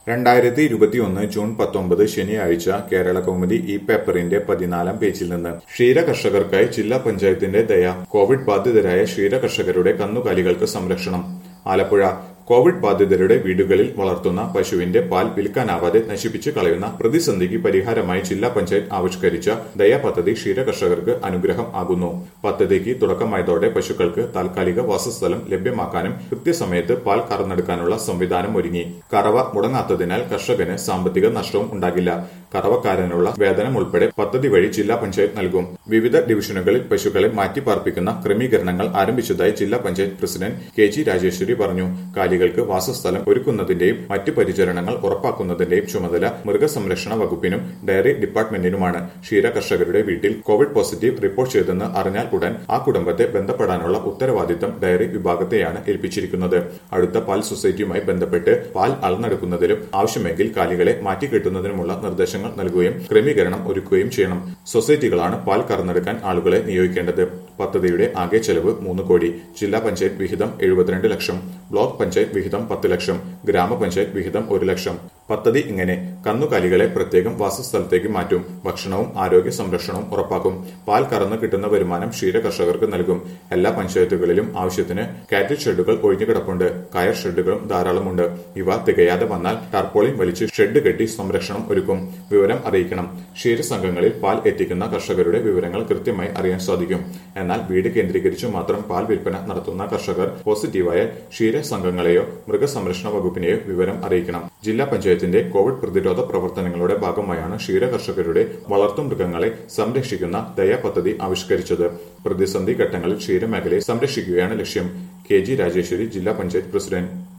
രണ്ടായിരത്തി ഇരുപത്തിയൊന്ന് ജൂൺ പത്തൊമ്പത് ശനിയാഴ്ച കേരള കൗമുദി ഈ പേപ്പറിന്റെ പതിനാലാം പേജിൽ നിന്ന് ക്ഷീര കർഷകർക്കായി ജില്ലാ പഞ്ചായത്തിന്റെ ദയ കോവിഡ് ബാധിതരായ ക്ഷീര കർഷകരുടെ കന്നുകാലികൾക്ക് സംരക്ഷണം ആലപ്പുഴ കോവിഡ് ബാധിതരുടെ വീടുകളിൽ വളർത്തുന്ന പശുവിന്റെ പാൽ വിൽക്കാനാവാതെ നശിപ്പിച്ചു കളയുന്ന പ്രതിസന്ധിക്ക് പരിഹാരമായി ജില്ലാ പഞ്ചായത്ത് ആവിഷ്കരിച്ച ദയ പദ്ധതി ക്ഷീര കർഷകർക്ക് അനുഗ്രഹം ആകുന്നു പദ്ധതിക്ക് തുടക്കമായതോടെ പശുക്കൾക്ക് താൽക്കാലിക വാസസ്ഥലം ലഭ്യമാക്കാനും കൃത്യസമയത്ത് പാൽ കറന്നെടുക്കാനുള്ള സംവിധാനം ഒരുങ്ങി കറവ മുടങ്ങാത്തതിനാൽ കർഷകന് സാമ്പത്തിക നഷ്ടവും ഉണ്ടാകില്ല കറവക്കാരനുള്ള വേതനം ഉൾപ്പെടെ പദ്ധതി വഴി ജില്ലാ പഞ്ചായത്ത് നൽകും വിവിധ ഡിവിഷനുകളിൽ പശുക്കളെ മാറ്റിപ്പാർപ്പിക്കുന്ന ക്രമീകരണങ്ങൾ ആരംഭിച്ചതായി ജില്ലാ panchayat president K G Rajeshwari പറഞ്ഞു കാലികൾക്ക് വാസസ്ഥലം ഒരുക്കുന്നതിന്റെയും മറ്റു പരിചരണങ്ങൾ ഉറപ്പാക്കുന്നതിന്റെയും ചുമതല മൃഗസംരക്ഷണ വകുപ്പിനും ഡയറി ഡിപ്പാർട്ട്മെന്റിനുമാണ് ക്ഷീര കർഷകരുടെ വീട്ടിൽ കോവിഡ് പോസിറ്റീവ് റിപ്പോർട്ട് ചെയ്തെന്ന് അറിഞ്ഞാൽ ഉടൻ ആ കുടുംബത്തെ ബന്ധപ്പെടാനുള്ള ഉത്തരവാദിത്തം ഡയറി വിഭാഗത്തെയാണ് ഏൽപ്പിച്ചിരിക്കുന്നത് അടുത്ത പാൽ സൊസൈറ്റിയുമായി ബന്ധപ്പെട്ട് പാൽ അളന്നെടുക്കുന്നതിലും ആവശ്യമെങ്കിൽ കാലികളെ മാറ്റിക്കെട്ടുന്നതിനുമുള്ള നിർദ്ദേശങ്ങൾ നൽകുകയും ക്രമീകരണം ഒരുക്കുകയും ചെയ്യണം സൊസൈറ്റികളാണ് പാൽ കറന്നെടുക്കാൻ ആളുകളെ നിയോഗിക്കേണ്ടത് പദ്ധതിയുടെ ആകെ ചെലവ് മൂന്ന് കോടി ജില്ലാ പഞ്ചായത്ത് വിഹിതം എഴുപത്തിരണ്ട് ലക്ഷം ബ്ലോക്ക് പഞ്ചായത്ത് വിഹിതം പത്ത് ലക്ഷം ഗ്രാമപഞ്ചായത്ത് വിഹിതം ഒരു ലക്ഷം പദ്ധതി ഇങ്ങനെ കന്നുകാലികളെ പ്രത്യേകം വാസസ്ഥലത്തേക്ക് മാറ്റും ഭക്ഷണവും ആരോഗ്യ സംരക്ഷണവും ഉറപ്പാക്കും പാൽ കറന്ന് കിട്ടുന്ന വരുമാനം ക്ഷീര കർഷകർക്ക് നൽകും എല്ലാ പഞ്ചായത്തുകളിലും ആവശ്യത്തിന് കാറ്റിൽ ഷെഡുകൾ ഒഴിഞ്ഞുകിടപ്പുണ്ട് കയർ ഷെഡുകളും ധാരാളമുണ്ട് ഇവ തികയാതെ വന്നാൽ ടാർപോളിൻ വലിച്ച് ഷെഡ് കെട്ടി സംരക്ഷണം ഒരുക്കും വിവരം അറിയിക്കണം ക്ഷീരസംഘങ്ങളിൽ പാൽ എത്തിക്കുന്ന കർഷകരുടെ വിവരങ്ങൾ കൃത്യമായി അറിയാൻ സാധിക്കും എന്നാൽ വീട് കേന്ദ്രീകരിച്ചു മാത്രം പാൽ വിൽപ്പന നടത്തുന്ന കർഷകർ പോസിറ്റീവായ ക്ഷീരസംഘങ്ങളെയോ മൃഗസംരക്ഷണ വകുപ്പിനെയോ വിവരം അറിയിക്കണം ജില്ലാ പഞ്ചായത്തിന്റെ കോവിഡ് പ്രതിരോധ പ്രവർത്തനങ്ങളുടെ ഭാഗമായാണ് ക്ഷീര കർഷകരുടെ വളർത്തുമൃഗങ്ങളെ സംരക്ഷിക്കുന്ന ദയ പദ്ധതി ആവിഷ്കരിച്ചത് പ്രതിസന്ധി ഘട്ടങ്ങളിൽ ക്ഷീരമേഖലയെ സംരക്ഷിക്കുകയാണ് ലക്ഷ്യം കെ ജി രാജേശ്വരി ജില്ലാ പഞ്ചായത്ത് പ്രസിഡന്റ്